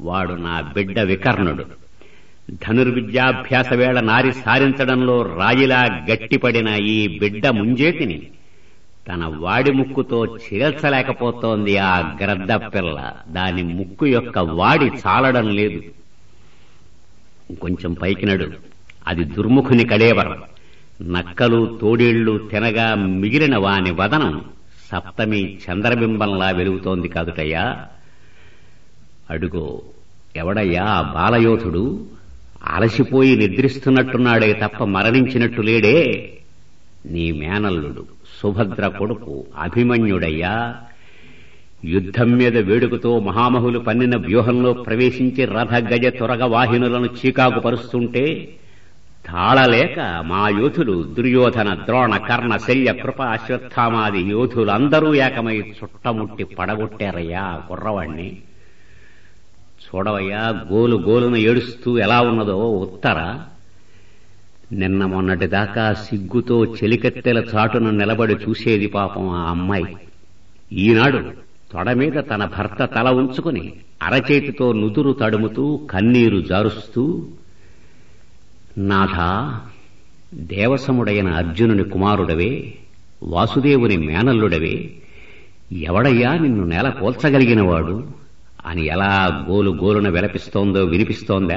వాడు నా బిడ్డ వికర్ణుడు ధనుర్విద్యాభ్యాస వేళ నారి సారించడంలో రాయిలా గట్టిపడిన ఈ బిడ్డ ముంజేతిని తన వాడి ముక్కుతో చీల్చలేకపోతోంది ఆ గ్రద్ద పిల్ల దాని ముక్కు యొక్క వాడి చాలడం లేదు కొంచెం పైకి నడు అది దుర్ముఖుని కళేవరం నక్కలు తోడేళ్లు తినగా మిగిలిన వాని వదనం సప్తమి చంద్రబింబంలా వెలుగుతోంది కాదుటయ్యా అడుగో ఎవడయ్యా ఆ బాలయోధుడు అలసిపోయి నిద్రిస్తున్నట్టున్నాడే తప్ప మరణించినట్టు లేడే నీ మేనల్లుడు సుభద్ర కొడుకు అభిమన్యుడయ్యా యుద్ధం మీద వేడుకతో మహామహులు పన్నిన వ్యూహంలో ప్రవేశించి రథ గజ త్వరగ వాహినులను చీకాకు పరుస్తుంటే తాళలేక మా యోధులు దుర్యోధన ద్రోణ కర్ణ శల్య కృప అశ్వత్థామాది యోధులందరూ ఏకమై చుట్టముట్టి పడగొట్టారయ్యా ఆ కుర్రవాణ్ణి చూడవయ్యా గోలు గోలున ఏడుస్తూ ఎలా ఉన్నదో ఉత్తర నిన్న మొన్నటి దాకా సిగ్గుతో చెలికత్తెల చాటున నిలబడి చూసేది పాపం ఆ అమ్మాయి ఈనాడు తొడ మీద తన భర్త తల ఉంచుకుని అరచేతితో నుదురు తడుముతూ కన్నీరు జారుస్తూ నాథ దేవసముడైన అర్జునుని కుమారుడవే వాసుదేవుని మేనల్లుడవే ఎవడయ్యా నిన్ను నేల పోల్చగలిగినవాడు అని ఎలా గోలు గోలున విలపిస్తోందో వినిపిస్తోందా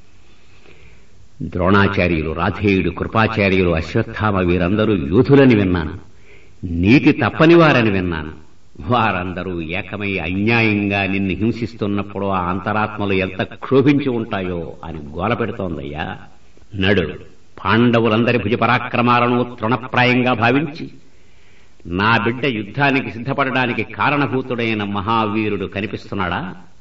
ద్రోణాచార్యులు రాధేయుడు కృపాచార్యులు అశ్వత్థామ వీరందరూ యూథులని విన్నాను నీతి తప్పని వారని విన్నాను వారందరూ ఏకమై అన్యాయంగా నిన్ను హింసిస్తున్నప్పుడు ఆ అంతరాత్మలు ఎంత క్షోభించి ఉంటాయో అని గోల పెడుతోందయ్యా నడు పాండవులందరి భుజపరాక్రమాలను తృణప్రాయంగా భావించి నా బిడ్డ యుద్ధానికి సిద్ధపడడానికి కారణభూతుడైన మహావీరుడు కనిపిస్తున్నాడా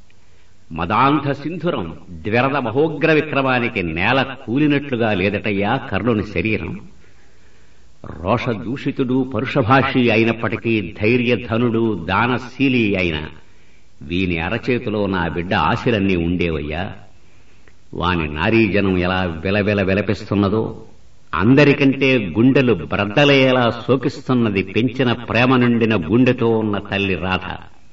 మదాంధ సింధురం ద్విరద మహోగ్ర విక్రమానికి నేల కూలినట్లుగా లేదటయ్యా కర్ణుని శరీరం రోషదూషితుడు పరుషభాషి అయినప్పటికీ ధైర్యధనుడు దానశీలి అయిన వీని అరచేతిలో నా బిడ్డ ఆశలన్నీ ఉండేవయ్యా వాని నారీజనం ఎలా విలవిల విలపిస్తున్నదో అందరికంటే గుండెలు బ్రద్దలయ్యేలా శోకిస్తున్నది పెంచిన ప్రేమ నిండిన గుండెతో ఉన్న తల్లి రాధ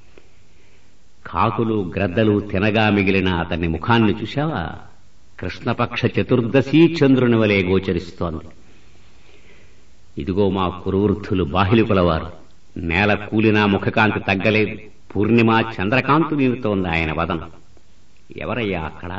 కాకులు గ్రద్దలు తినగా మిగిలిన అతని ముఖాన్ని చూశావా కృష్ణపక్ష చతుర్దశీ చంద్రుని వలె గోచరిస్తోంది ఇదిగో మా కురువృద్ధులు బాహిలికులవారు నేల కూలినా ముఖకాంతి తగ్గలేదు పూర్ణిమ చంద్రకాంతు నిలుతోంది ఆయన వదనం ఎవరయ్యా అక్కడ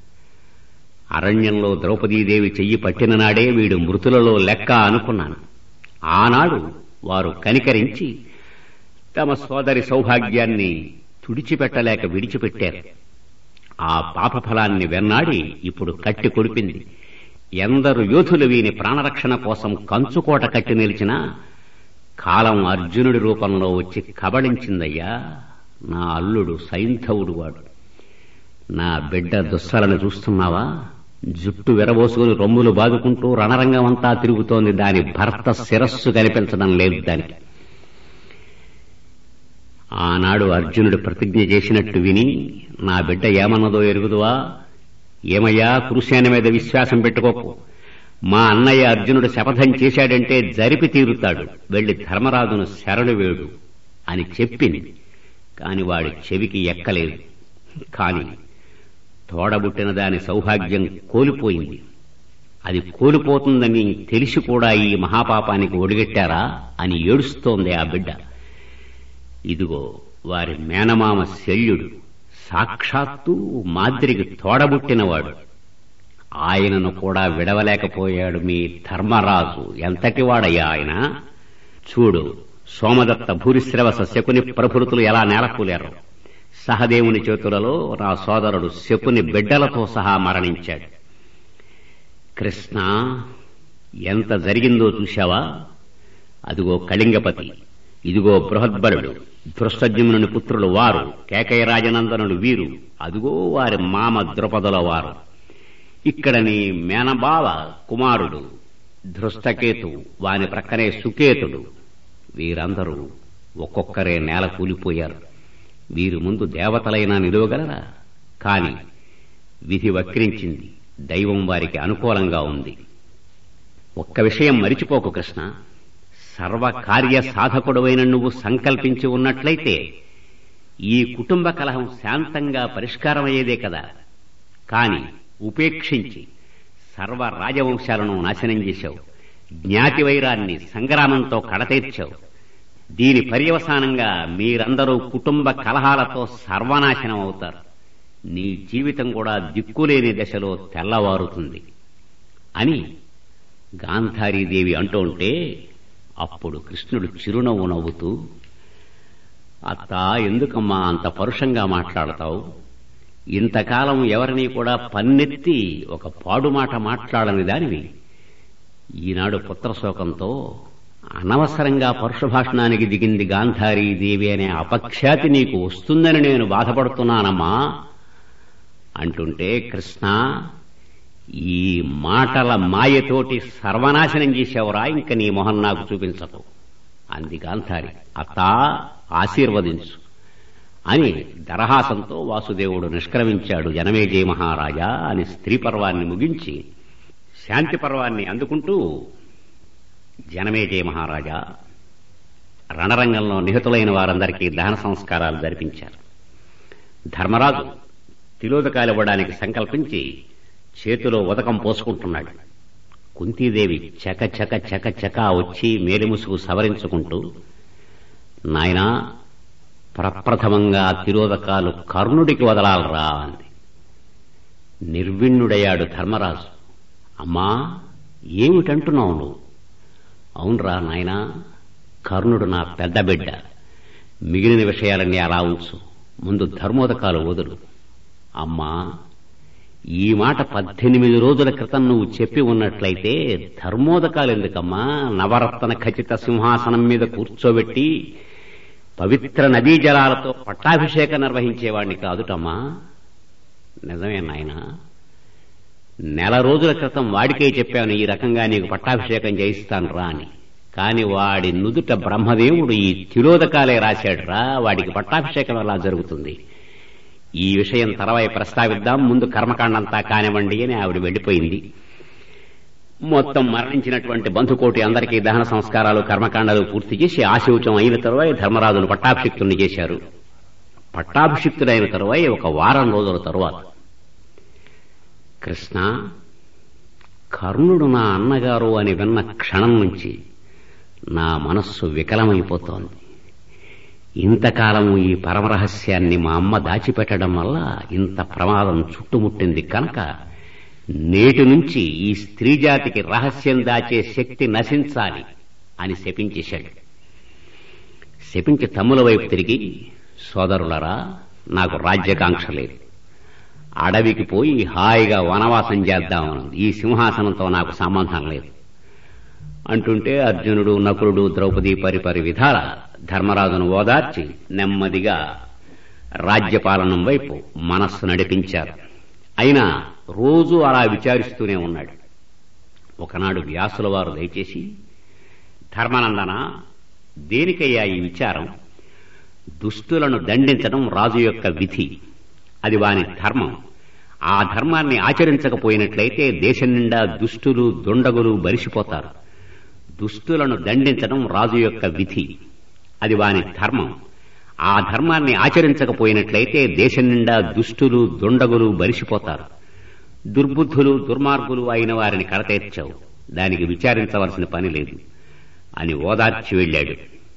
అరణ్యంలో ద్రౌపదీదేవి చెయ్యి పట్టిన నాడే వీడు మృతులలో లెక్క అనుకున్నాను ఆనాడు వారు కనికరించి తమ సోదరి సౌభాగ్యాన్ని తుడిచిపెట్టలేక విడిచిపెట్టారు ఆ పాపఫలాన్ని వెన్నాడి ఇప్పుడు కట్టి కొడిపింది ఎందరు యోధులు వీని ప్రాణరక్షణ కోసం కంచుకోట కట్టి నిలిచినా కాలం అర్జునుడి రూపంలో వచ్చి కబళించిందయ్యా నా అల్లుడు సైంధవుడు వాడు నా బిడ్డ దుస్సలను చూస్తున్నావా జుట్టు విరబోసుకుని రొమ్ములు బాదుకుంటూ రణరంగమంతా తిరుగుతోంది దాని భర్త శిరస్సు కనిపించడం లేదు దానికి ఆనాడు అర్జునుడు ప్రతిజ్ఞ చేసినట్టు విని నా బిడ్డ ఏమన్నదో ఎరుగుదువా ఏమయ్యా కురుసేన మీద విశ్వాసం పెట్టుకోకు మా అన్నయ్య అర్జునుడు శపథం చేశాడంటే జరిపి తీరుతాడు వెళ్లి ధర్మరాజును శరణు వేడు అని చెప్పింది కాని వాడి చెవికి ఎక్కలేదు కాని తోడబుట్టిన దాని సౌభాగ్యం కోల్పోయింది అది కోల్పోతుందని తెలిసి కూడా ఈ మహాపాపానికి ఒడిగట్టారా అని ఏడుస్తోంది ఆ బిడ్డ ఇదిగో వారి మేనమామ శల్యుడు సాక్షాత్తు మాద్రికి తోడబుట్టినవాడు ఆయనను కూడా విడవలేకపోయాడు మీ ధర్మరాజు ఎంతటివాడయ్యా ఆయన చూడు సోమదత్త భూరిశ్రవస శకుని ప్రభృతులు ఎలా నేలకూలారు సహదేవుని చేతులలో నా సోదరుడు శకుని బిడ్డలతో సహా మరణించాడు కృష్ణ ఎంత జరిగిందో చూశావా అదిగో కళింగపతి ఇదిగో బృహద్బలుడు దృష్టజ్ఞముని పుత్రులు వారు కేకయ రాజనందనుడు వీరు అదిగో వారి మామ ద్రుపదుల వారు ఇక్కడ నీ మేనబావ కుమారుడు ధృష్టకేతు వాని ప్రక్కనే సుకేతుడు వీరందరూ ఒక్కొక్కరే నేల కూలిపోయారు వీరి ముందు దేవతలైనా నిలువగలరా కాని విధి వక్రించింది దైవం వారికి అనుకూలంగా ఉంది ఒక్క విషయం మరిచిపోకు కృష్ణ సర్వకార్య సాధకుడవైన నువ్వు సంకల్పించి ఉన్నట్లయితే ఈ కుటుంబ కలహం శాంతంగా పరిష్కారమయ్యేదే కదా కాని ఉపేక్షించి సర్వ రాజవంశాలను నాశనం చేశావు జ్ఞాతి వైరాన్ని సంగ్రామంతో కడతీర్చావు దీని పర్యవసానంగా మీరందరూ కుటుంబ కలహాలతో సర్వనాశనం అవుతారు నీ జీవితం కూడా దిక్కులేని దశలో తెల్లవారుతుంది అని గాంధారీదేవి అంటూ ఉంటే అప్పుడు కృష్ణుడు చిరునవ్వు నవ్వుతూ అత్త ఎందుకమ్మా అంత పరుషంగా మాట్లాడతావు ఇంతకాలం ఎవరిని కూడా పన్నెత్తి ఒక పాడు మాట మాట్లాడని దానివి ఈనాడు పుత్రశోకంతో అనవసరంగా పరుషభాషణానికి దిగింది గాంధారీదేవి అనే అపఖ్యాతి నీకు వస్తుందని నేను బాధపడుతున్నానమ్మా అంటుంటే కృష్ణ ఈ మాటల మాయతోటి సర్వనాశనం చేశావురా ఇంక నీ మొహం నాకు చూపించకు అంది గాంధారి అత్తా ఆశీర్వదించు అని దరహాసంతో వాసుదేవుడు నిష్క్రమించాడు జనమేజయ మహారాజా అని స్త్రీ పర్వాన్ని ముగించి శాంతి పర్వాన్ని అందుకుంటూ జనమేజయ మహారాజా రణరంగంలో నిహతులైన వారందరికీ దహన సంస్కారాలు జరిపించారు ధర్మరాజు తిలోదకాలివ్వడానికి సంకల్పించి చేతిలో ఉదకం పోసుకుంటున్నాడు కుంతీదేవి చక చక చక చక వచ్చి మేలిముసుగు సవరించుకుంటూ నాయనా ప్రప్రథమంగా తిరోదకాలు కర్ణుడికి వదలాలరా అంది నిర్విణ్ణుడయ్యాడు ధర్మరాజు అమ్మా ఏమిటంటున్నావు నువ్వు అవునరా నాయనా కర్ణుడు నా పెద్ద బిడ్డ మిగిలిన విషయాలన్నీ అలా ఉంచు ముందు ధర్మోదకాలు వదులు అమ్మా ఈ మాట పద్దెనిమిది రోజుల క్రితం నువ్వు చెప్పి ఉన్నట్లయితే ధర్మోదకాలు ఎందుకమ్మా నవరత్న ఖచ్చిత సింహాసనం మీద కూర్చోబెట్టి పవిత్ర నదీ జలాలతో పట్టాభిషేకం నిర్వహించేవాడిని కాదుటమ్మా నిజమే నాయన నెల రోజుల క్రితం వాడికే చెప్పాను ఈ రకంగా నీకు పట్టాభిషేకం చేయిస్తాను రా అని కాని వాడి నుదుట బ్రహ్మదేవుడు ఈ తిరోదకాలే రాశాడు రా వాడికి పట్టాభిషేకం ఎలా జరుగుతుంది ఈ విషయం తర్వాయి ప్రస్తావిద్దాం ముందు కర్మకాండంతా కానివ్వండి అని ఆవిడ వెళ్లిపోయింది మొత్తం మరణించినటువంటి బంధుకోటి అందరికీ దహన సంస్కారాలు కర్మకాండాలు పూర్తి చేసి ఆశీవుచం అయిన తరువాయి ధర్మరాజును పట్టాభిషిక్తుని చేశారు పట్టాభిషిక్తుడైన తరువాయి ఒక వారం రోజుల తరువాత కృష్ణ కర్ణుడు నా అన్నగారు అని విన్న క్షణం నుంచి నా మనస్సు వికలమైపోతోంది ఇంతకాలం ఈ పరమరహస్యాన్ని మా అమ్మ దాచిపెట్టడం వల్ల ఇంత ప్రమాదం చుట్టుముట్టింది కనుక నేటి నుంచి ఈ స్త్రీ జాతికి రహస్యం దాచే శక్తి నశించాలి అని శపించేశాడు శపించి తమ్ముల వైపు తిరిగి సోదరులరా నాకు రాజ్యకాంక్ష లేదు అడవికి పోయి హాయిగా వనవాసం చేద్దామన్నది ఈ సింహాసనంతో నాకు సంబంధం లేదు అంటుంటే అర్జునుడు నకులుడు ద్రౌపది పరిపరి విధాల ధర్మరాజును ఓదార్చి నెమ్మదిగా రాజ్యపాలనం వైపు మనస్సు నడిపించారు అయినా రోజూ అలా విచారిస్తూనే ఉన్నాడు ఒకనాడు వ్యాసుల వారు దయచేసి ధర్మనందన దేనికయ్యా ఈ విచారం దుష్టులను దండించడం రాజు యొక్క విధి అది వాని ధర్మం ఆ ధర్మాన్ని ఆచరించకపోయినట్లయితే దేశం నిండా దుష్టులు దుండగులు బలిసిపోతారు దుష్టులను దండించడం రాజు యొక్క విధి అది వాని ధర్మం ఆ ధర్మాన్ని ఆచరించకపోయినట్లయితే దేశం నిండా దుష్టులు దుండగులు బలిసిపోతారు దుర్బుద్ధులు దుర్మార్గులు అయిన వారిని కడతేర్చావు దానికి విచారించవలసిన పని లేదు అని ఓదార్చి వెళ్ళాడు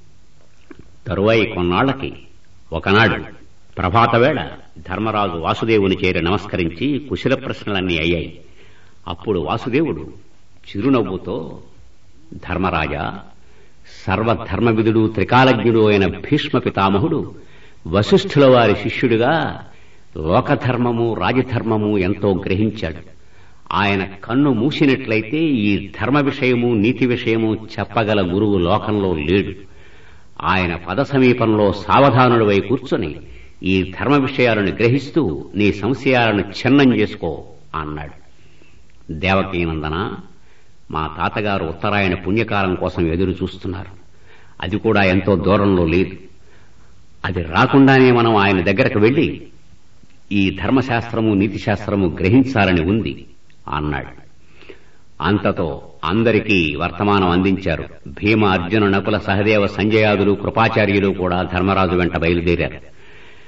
తరువాయి కొన్నాళ్లకి ఒకనాడు ప్రభాతవేళ ధర్మరాజు వాసుదేవుని చేరి నమస్కరించి కుశల ప్రశ్నలన్నీ అయ్యాయి అప్పుడు వాసుదేవుడు చిరునవ్వుతో ధర్మరాజా సర్వధర్మవిధుడు త్రికాలజ్ఞుడు అయిన భీష్మ పితామహుడు వశిష్ఠుల వారి శిష్యుడిగా లోకధర్మము రాజధర్మము ఎంతో గ్రహించాడు ఆయన కన్ను మూసినట్లయితే ఈ ధర్మ విషయము నీతి విషయము చెప్పగల గురువు లోకంలో లేడు ఆయన పద సమీపంలో సావధానుడివై కూర్చొని ఈ ధర్మ విషయాలను గ్రహిస్తూ నీ సంశయాలను ఛిన్నం చేసుకో అన్నాడు దేవకీనందన మా తాతగారు ఉత్తరాయణ పుణ్యకాలం కోసం ఎదురు చూస్తున్నారు అది కూడా ఎంతో దూరంలో లేదు అది రాకుండానే మనం ఆయన దగ్గరకు వెళ్లి ఈ ధర్మశాస్త్రము నీతిశాస్త్రము గ్రహించాలని ఉంది అన్నాడు అంతతో అందరికీ వర్తమానం అందించారు భీమ అర్జున నకుల సహదేవ సంజయాదులు కృపాచార్యులు కూడా ధర్మరాజు వెంట బయలుదేరారు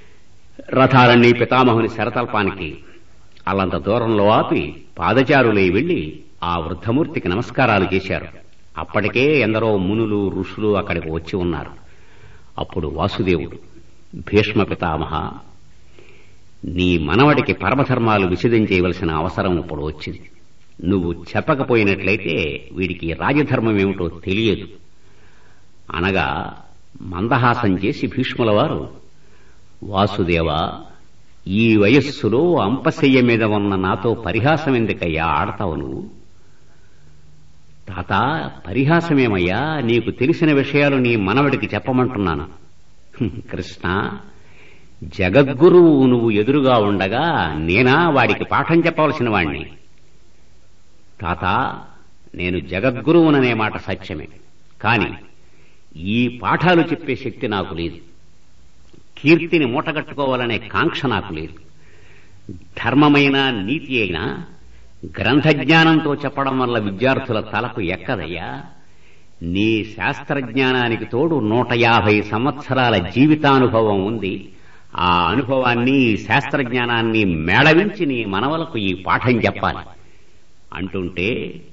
రథాలన్నీ పితామహుని శరతల్పానికి అల్లంత దూరంలో ఆపి పాదచారులై వెళ్లి ఆ వృద్ధమూర్తికి నమస్కారాలు చేశారు అప్పటికే ఎందరో మునులు ఋషులు అక్కడికి వచ్చి ఉన్నారు అప్పుడు వాసుదేవుడు భీష్మ పితామహ నీ మనవడికి పరమధర్మాలు విశదం చేయవలసిన అవసరం ఇప్పుడు వచ్చింది నువ్వు చెప్పకపోయినట్లయితే వీడికి రాజధర్మం ఏమిటో తెలియదు అనగా మందహాసం చేసి భీష్ముల వారు వాసుదేవ ఈ వయస్సులో అంపశయ్య మీద ఉన్న నాతో పరిహాసం ఎందుకయ్యా ఆడతావు నువ్వు తాత పరిహాసమేమయ్యా నీకు తెలిసిన విషయాలు నీ మనవడికి చెప్పమంటున్నాను హ్మ్, కృష్ణ జగద్గురువు నువ్వు ఎదురుగా ఉండగా నేనా వాడికి పాఠం చెప్పవలసిన వాణ్ణి తాత నేను జగద్గురువుననే మాట సత్యమే కాని ఈ పాఠాలు చెప్పే శక్తి నాకు లేదు కీర్తిని మూటగట్టుకోవాలనే కాంక్ష నాకు లేదు ధర్మమైన నీతి అయినా గ్రంథజ్ఞానంతో చెప్పడం వల్ల విద్యార్థుల తలకు ఎక్కదయ్యా నీ శాస్త్రజ్ఞానానికి తోడు నూట యాభై సంవత్సరాల జీవితానుభవం ఉంది ఆ అనుభవాన్ని ఈ శాస్త్రజ్ఞానాన్ని మేళవించి నీ మనవలకు ఈ పాఠం చెప్పాలి అంటుంటే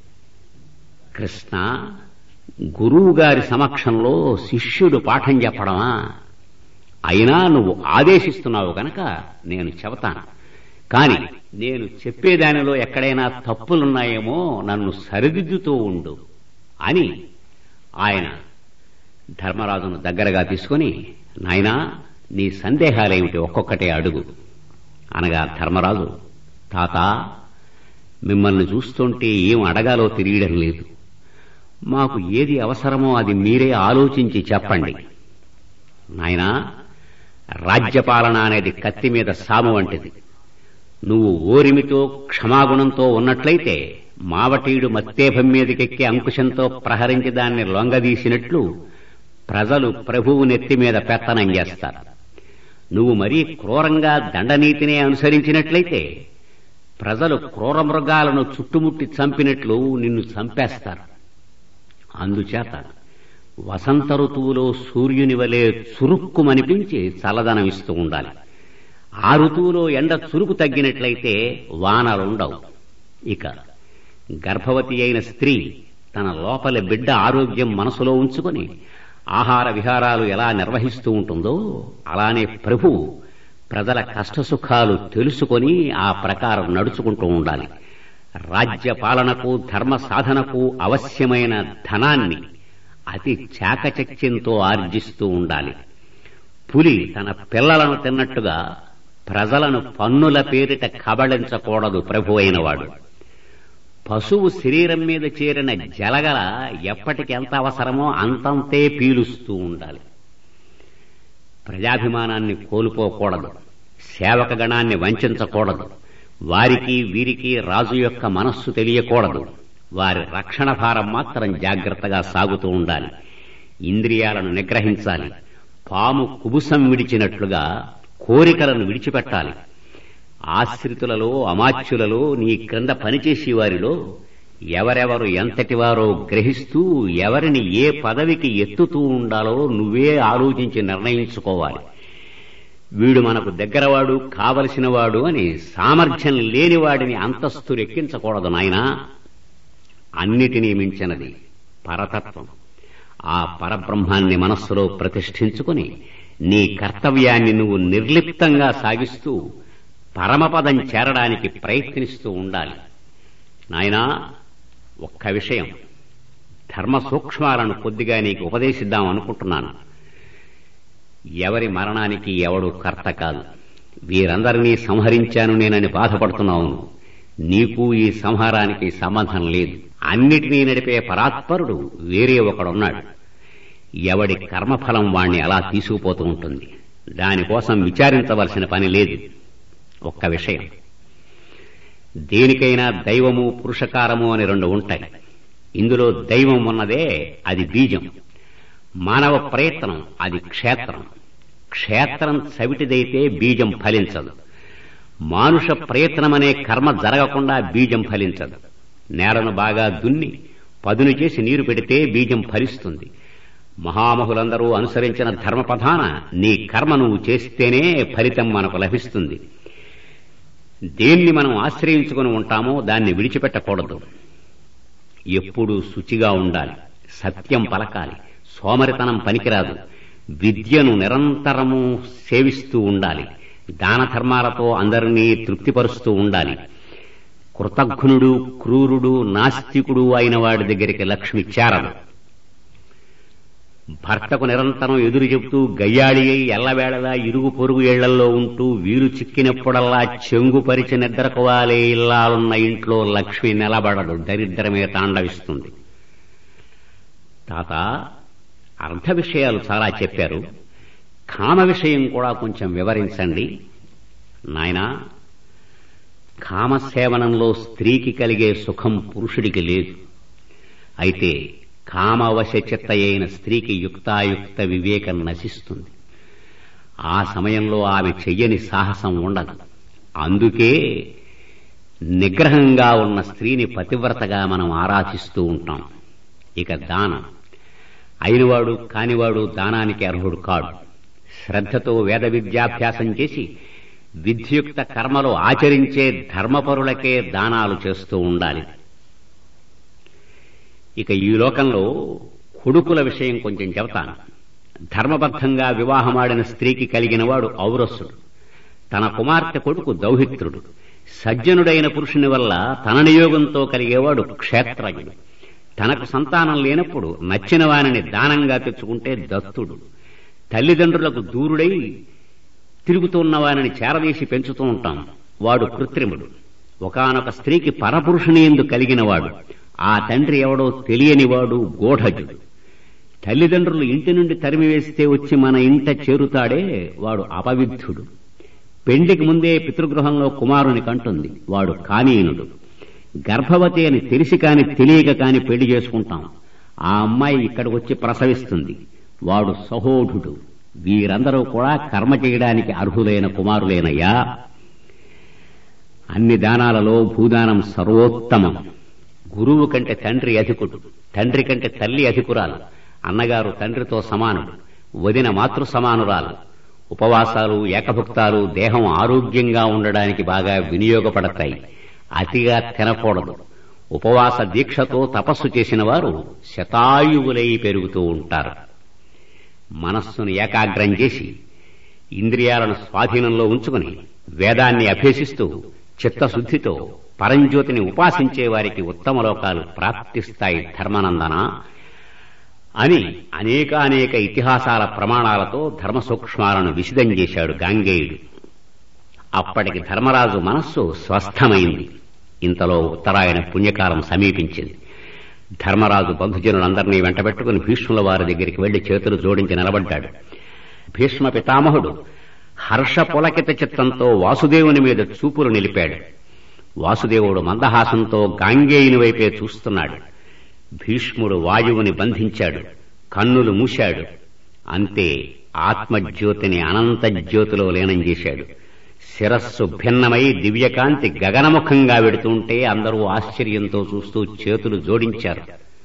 కృష్ణ గురువు గారి సమక్షంలో శిష్యుడు పాఠం చెప్పడమా అయినా నువ్వు ఆదేశిస్తున్నావు గనక నేను చెబుతాను కాని నేను చెప్పేదానిలో ఎక్కడైనా తప్పులున్నాయేమో నన్ను సరిదిద్దుతూ ఉండు అని ఆయన ధర్మరాజును దగ్గరగా తీసుకుని నాయనా నీ సందేహాలేమిటి ఒక్కొక్కటే అడుగు అనగా ధర్మరాజు తాత మిమ్మల్ని చూస్తుంటే ఏం అడగాలో తెలియడం లేదు మాకు ఏది అవసరమో అది మీరే ఆలోచించి చెప్పండి నాయనా రాజ్యపాలన అనేది కత్తి మీద సాము వంటిది నువ్వు ఓరిమితో క్షమాగుణంతో ఉన్నట్లయితే మావటీయుడు మత్తేభం మీదకెక్కి అంకుశంతో ప్రహరించి దాన్ని లొంగదీసినట్లు ప్రజలు ప్రభువు నెత్తి మీద పెత్తనం చేస్తారు నువ్వు మరీ క్రూరంగా దండనీతినే అనుసరించినట్లయితే ప్రజలు క్రూర మృగాలను చుట్టుముట్టి చంపినట్లు నిన్ను చంపేస్తారు అందుచేత వసంత ఋతువులో సూర్యుని వలె చురుక్కుమనిపించి చల్లదనం ఇస్తూ ఉండాలి ఆ ఋతువులో ఎండ చురుకు తగ్గినట్లయితే వానలుండవు ఇక గర్భవతి అయిన స్త్రీ తన లోపలి బిడ్డ ఆరోగ్యం మనసులో ఉంచుకొని ఆహార విహారాలు ఎలా నిర్వహిస్తూ ఉంటుందో అలానే ప్రభువు ప్రజల కష్టసుఖాలు తెలుసుకొని ఆ ప్రకారం నడుచుకుంటూ ఉండాలి రాజ్య పాలనకు ధర్మ సాధనకు అవశ్యమైన ధనాన్ని అతి చాకచక్యంతో ఆర్జిస్తూ ఉండాలి పులి తన పిల్లలను తిన్నట్టుగా ప్రజలను పన్నుల పేరిట కబళించకూడదు ప్రభు అయినవాడు పశువు శరీరం మీద చేరిన జలగల ఎప్పటికెంత అవసరమో అంతంతే పీలుస్తూ ఉండాలి ప్రజాభిమానాన్ని కోల్పోకూడదు సేవక గణాన్ని వంచకూడదు వారికి వీరికి రాజు యొక్క మనస్సు తెలియకూడదు వారి రక్షణ భారం మాత్రం జాగ్రత్తగా సాగుతూ ఉండాలి ఇంద్రియాలను నిగ్రహించాలి పాము కుబుసం విడిచినట్లుగా కోరికలను విడిచిపెట్టాలి ఆశ్రితులలో అమాత్యులలో నీ క్రింద పనిచేసే వారిలో ఎవరెవరు ఎంతటివారో గ్రహిస్తూ ఎవరిని ఏ పదవికి ఎత్తుతూ ఉండాలో నువ్వే ఆలోచించి నిర్ణయించుకోవాలి వీడు మనకు దగ్గరవాడు కావలసినవాడు అని సామర్థ్యం లేనివాడిని అంతస్తులు ఎక్కించకూడదు నాయనా అన్నిటినీ మించినది పరతత్వం ఆ పరబ్రహ్మాన్ని మనస్సులో ప్రతిష్ఠించుకుని నీ కర్తవ్యాన్ని నువ్వు నిర్లిప్తంగా సాగిస్తూ పరమపదం చేరడానికి ప్రయత్నిస్తూ ఉండాలి నాయనా ఒక్క విషయం ధర్మ సూక్ష్మాలను కొద్దిగా నీకు ఉపదేశిద్దాం అనుకుంటున్నాను ఎవరి మరణానికి ఎవడు కర్త కాదు వీరందరినీ సంహరించాను నేనని బాధపడుతున్నావు నీకు ఈ సంహారానికి సంబంధం లేదు అన్నిటినీ నడిపే పరాత్పరుడు వేరే ఒకడున్నాడు ఎవడి కర్మఫలం వాణ్ణి అలా తీసుకుపోతూ ఉంటుంది దానికోసం విచారించవలసిన పని లేదు ఒక్క విషయం దేనికైనా దైవము పురుషకారము అని రెండు ఉంటాయి ఇందులో దైవం ఉన్నదే అది బీజం మానవ ప్రయత్నం అది క్షేత్రం క్షేత్రం చవిటిదైతే బీజం ఫలించదు మానుష ప్రయత్నమనే కర్మ జరగకుండా బీజం ఫలించదు నేలను బాగా దున్ని పదును చేసి నీరు పెడితే బీజం ఫలిస్తుంది మహామహులందరూ అనుసరించిన ధర్మపథాన నీ కర్మ నువ్వు చేస్తేనే ఫలితం మనకు లభిస్తుంది దేన్ని మనం ఆశ్రయించుకుని ఉంటామో దాన్ని విడిచిపెట్టకూడదు ఎప్పుడూ శుచిగా ఉండాలి సత్యం పలకాలి సోమరితనం పనికిరాదు విద్యను నిరంతరము సేవిస్తూ ఉండాలి దాన ధర్మాలతో అందరినీ తృప్తిపరుస్తూ ఉండాలి కృతఘ్నుడు క్రూరుడు నాస్తికుడు అయిన వాడి దగ్గరికి లక్ష్మి చేరదు భర్తకు నిరంతరం ఎదురు చెబుతూ గయ్యాళి అయి ఎల్లవేళలా ఇరుగు పొరుగు ఇళ్లలో ఉంటూ వీలు చిక్కినప్పుడల్లా చెంగుపరిచి నిద్రకోవాలే ఇల్లాలున్న ఇంట్లో లక్ష్మి నిలబడదు దరిద్రమే తాండవిస్తుంది తాత అర్ధ విషయాలు చాలా చెప్పారు కామ విషయం కూడా కొంచెం వివరించండి నాయనా కామసేవనంలో స్త్రీకి కలిగే సుఖం పురుషుడికి లేదు అయితే కామవశ చిత్త అయిన స్త్రీకి యుక్తాయుక్త వివేకం నశిస్తుంది ఆ సమయంలో ఆమె చెయ్యని సాహసం ఉండదు అందుకే నిగ్రహంగా ఉన్న స్త్రీని పతివ్రతగా మనం ఆరాధిస్తూ ఉంటాం ఇక దానం అయినవాడు కానివాడు దానానికి అర్హుడు కాడు శ్రద్ధతో వేద విద్యాభ్యాసం చేసి విద్యుక్త కర్మలు ఆచరించే ధర్మపరులకే దానాలు చేస్తూ ఉండాలి ఇక ఈ లోకంలో కొడుకుల విషయం కొంచెం చెబుతాను ధర్మబద్ధంగా వివాహమాడిన స్త్రీకి కలిగినవాడు ఔరస్సుడు తన కుమార్తె కొడుకు దౌహిత్రుడు సజ్జనుడైన పురుషుని వల్ల తన నియోగంతో కలిగేవాడు క్షేత్రజ్ఞుడు తనకు సంతానం లేనప్పుడు నచ్చిన వానిని దానంగా తెచ్చుకుంటే దత్తుడు తల్లిదండ్రులకు దూరుడై తిరుగుతున్న వారిని చేరదీసి పెంచుతూ ఉంటాం వాడు కృత్రిముడు ఒకనొక స్త్రీకి పరపురుషుని ఎందు కలిగినవాడు ఆ తండ్రి ఎవడో తెలియనివాడు గూఢజుడు తల్లిదండ్రులు ఇంటి నుండి తరిమివేస్తే వచ్చి మన ఇంట చేరుతాడే వాడు అపవిద్ధుడు పెండికి ముందే పితృగృహంలో కుమారుని కంటుంది వాడు కానీనుడు గర్భవతి అని తెలిసి కాని తెలియక కాని పెళ్లి చేసుకుంటాం ఆ అమ్మాయి ఇక్కడికి వచ్చి ప్రసవిస్తుంది వాడు సహోఢుడు వీరందరూ కూడా కర్మ చేయడానికి అర్హులైన కుమారులేనయ్యా అన్ని దానాలలో భూదానం సర్వోత్తమం గురువు కంటే తండ్రి అధికుడు తండ్రి కంటే తల్లి అధికురాలు అన్నగారు తండ్రితో సమానుడు వదిన మాతృ సమానురాలు ఉపవాసాలు ఏకభుక్తాలు దేహం ఆరోగ్యంగా ఉండడానికి బాగా వినియోగపడతాయి అతిగా తినకూడదు ఉపవాస దీక్షతో తపస్సు చేసిన వారు శతాయువులై పెరుగుతూ ఉంటారు మనస్సును ఏకాగ్రం చేసి ఇంద్రియాలను స్వాధీనంలో ఉంచుకుని వేదాన్ని అభ్యసిస్తూ చిత్తశుద్ధితో పరంజ్యోతిని ఉపాసించే వారికి ఉత్తమ లోకాలు ప్రాప్తిస్తాయి ధర్మనందన అని అనేకానేక ఇతిహాసాల ప్రమాణాలతో ధర్మ సూక్ష్మాలను విశదం చేశాడు గాంగేయుడు అప్పటికి ధర్మరాజు మనస్సు స్వస్థమైంది ఇంతలో ఉత్తరాయణ పుణ్యకాలం సమీపించింది ధర్మరాజు బంధుజనులందరినీ వెంటబెట్టుకుని భీష్ముల వారి దగ్గరికి వెళ్లి చేతులు జోడించి నిలబడ్డాడు భీష్మ పితామహుడు హర్ష పులకిత చిత్తంతో వాసుదేవుని మీద చూపులు నిలిపాడు వాసుదేవుడు మందహాసంతో గాంగేయుని వైపే చూస్తున్నాడు భీష్ముడు వాయువుని బంధించాడు కన్నులు మూశాడు అంతే ఆత్మజ్యోతిని అనంత జ్యోతిలో లీనం చేశాడు శిరస్సు భిన్నమై దివ్యకాంతి గగనముఖంగా వెడుతుంటే అందరూ ఆశ్చర్యంతో చూస్తూ చేతులు జోడించారు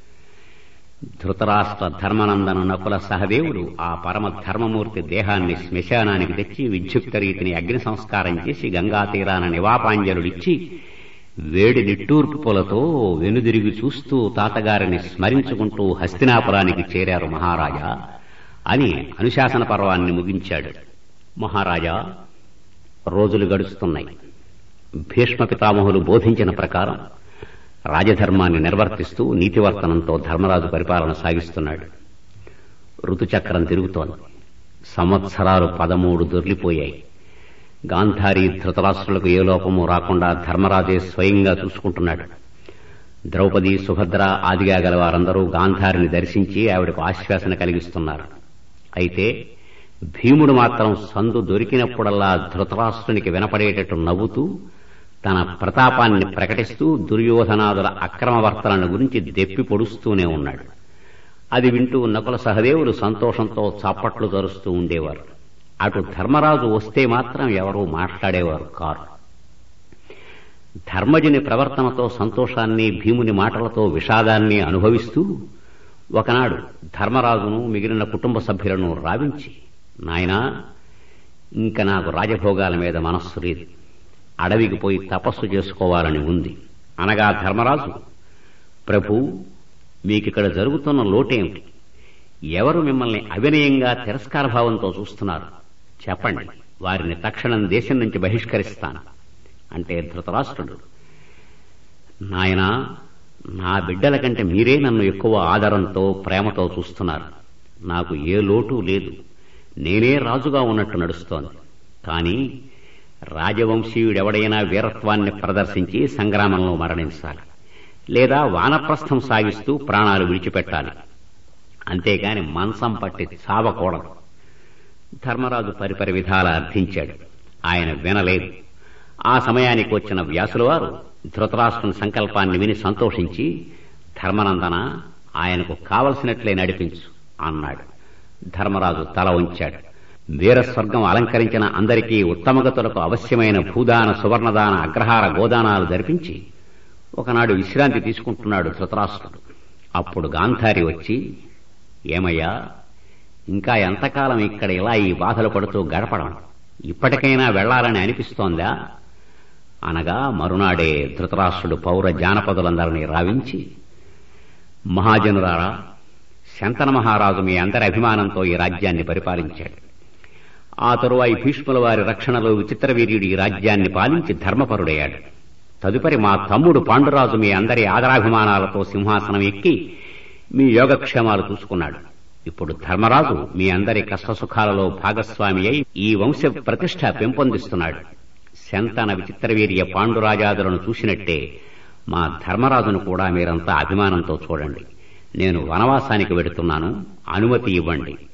ధృతరాష్ట్ర ధర్మనందన నకుల సహదేవుడు ఆ పరమ ధర్మమూర్తి దేహాన్ని శ్మశానానికి తెచ్చి విద్యుక్త రీతిని అగ్ని సంస్కారం చేసి గంగా తీరాన నివాపాంజలుడిచ్చి వేడి నిట్టూర్పులతో వెనుదిరిగి చూస్తూ తాతగారిని స్మరించుకుంటూ హస్తినాపురానికి చేరారు మహారాజా అని అనుశాసన పర్వాన్ని ముగించాడు మహారాజా రోజులు గడుస్తున్నాయి భీష్మ పితామహులు బోధించిన ప్రకారం రాజధర్మాన్ని నిర్వర్తిస్తూ నీతివర్తనంతో ధర్మరాజు పరిపాలన సాగిస్తున్నాడు ఋతుచక్రం తిరుగుతోంది సంవత్సరాలు పదమూడు దొర్లిపోయాయి గాంధారి ధృతరాష్ట్రులకు ఏ లోపము రాకుండా ధర్మరాజే స్వయంగా చూసుకుంటున్నాడు ద్రౌపది సుభద్ర ఆదిగా గల వారందరూ గాంధారిని దర్శించి ఆవిడకు ఆశ్వాసన కలిగిస్తున్నారు అయితే భీముడు మాత్రం సందు దొరికినప్పుడల్లా ధృతరాష్ట్రునికి వినపడేటట్టు నవ్వుతూ తన ప్రతాపాన్ని ప్రకటిస్తూ దుర్యోధనాదుల అక్రమవర్తనను గురించి దెప్పి పొడుస్తూనే ఉన్నాడు అది వింటూ నకుల సహదేవులు సంతోషంతో చప్పట్లు తరుస్తూ ఉండేవారు అటు ధర్మరాజు వస్తే మాత్రం ఎవరూ మాట్లాడేవారు కారు ధర్మజుని ప్రవర్తనతో సంతోషాన్ని భీముని మాటలతో విషాదాన్ని అనుభవిస్తూ ఒకనాడు ధర్మరాజును మిగిలిన కుటుంబ సభ్యులను రావించి నాయనా ఇంక నాకు రాజభోగాల మీద మనస్సు లేదు అడవికి పోయి తపస్సు చేసుకోవాలని ఉంది అనగా ధర్మరాజు ప్రభు మీకిక్కడ జరుగుతున్న లోటేమిటి ఎవరు మిమ్మల్ని అవినయంగా తిరస్కార భావంతో చూస్తున్నారు చెప్పండి వారిని తక్షణం దేశం నుంచి బహిష్కరిస్తాను అంటే ధృతరాష్ట్రుడు నాయనా నా బిడ్డల కంటే మీరే నన్ను ఎక్కువ ఆదరంతో ప్రేమతో చూస్తున్నారు నాకు ఏ లోటు లేదు నేనే రాజుగా ఉన్నట్టు నడుస్తోంది కానీ రాజవంశీయుడెవడైనా వీరత్వాన్ని ప్రదర్శించి సంగ్రామంలో మరణించాలి లేదా వానప్రస్థం సాగిస్తూ ప్రాణాలు విడిచిపెట్టాలి అంతేగాని మంచం పట్టి చావకూడదు ధర్మరాజు పరిపరి విధాల అర్థించాడు ఆయన వినలేదు ఆ సమయానికి వచ్చిన వ్యాసుల వారు ధృతరాష్ట్రుని సంకల్పాన్ని విని సంతోషించి ధర్మనందన ఆయనకు కావలసినట్లే నడిపించు అన్నాడు ధర్మరాజు తల ఉంచాడు వీరస్వర్గం అలంకరించిన అందరికీ ఉత్తమగతులకు అవశ్యమైన భూదాన సువర్ణదాన అగ్రహార గోదానాలు జరిపించి ఒకనాడు విశ్రాంతి తీసుకుంటున్నాడు ధృతరాష్ట్రుడు అప్పుడు గాంధారి వచ్చి ఏమయ్యా ఇంకా ఎంతకాలం ఇక్కడ ఇలా ఈ బాధలు పడుతూ గడపడం ఇప్పటికైనా వెళ్లాలని అనిపిస్తోందా అనగా మరునాడే ధృతరాష్ట్రుడు పౌర జానపదులందరినీ రావించి మహాజనురారా శంతన మహారాజు మీ అందరి అభిమానంతో ఈ రాజ్యాన్ని పరిపాలించాడు ఆ తరువాయి భీష్ముల వారి రక్షణలో విచిత్రవీర్యుడు ఈ రాజ్యాన్ని పాలించి ధర్మపరుడయ్యాడు తదుపరి మా తమ్ముడు పాండురాజు మీ అందరి ఆదరాభిమానాలతో సింహాసనం ఎక్కి మీ యోగక్షేమాలు చూసుకున్నాడు ఇప్పుడు ధర్మరాజు మీ అందరి కష్టసుఖాలలో భాగస్వామి అయి ఈ వంశ ప్రతిష్ట పెంపొందిస్తున్నాడు శంతన విచిత్రవీర్య పాండురాజాదులను చూసినట్టే మా ధర్మరాజును కూడా మీరంతా అభిమానంతో చూడండి నేను వనవాసానికి వెడుతున్నాను అనుమతి ఇవ్వండి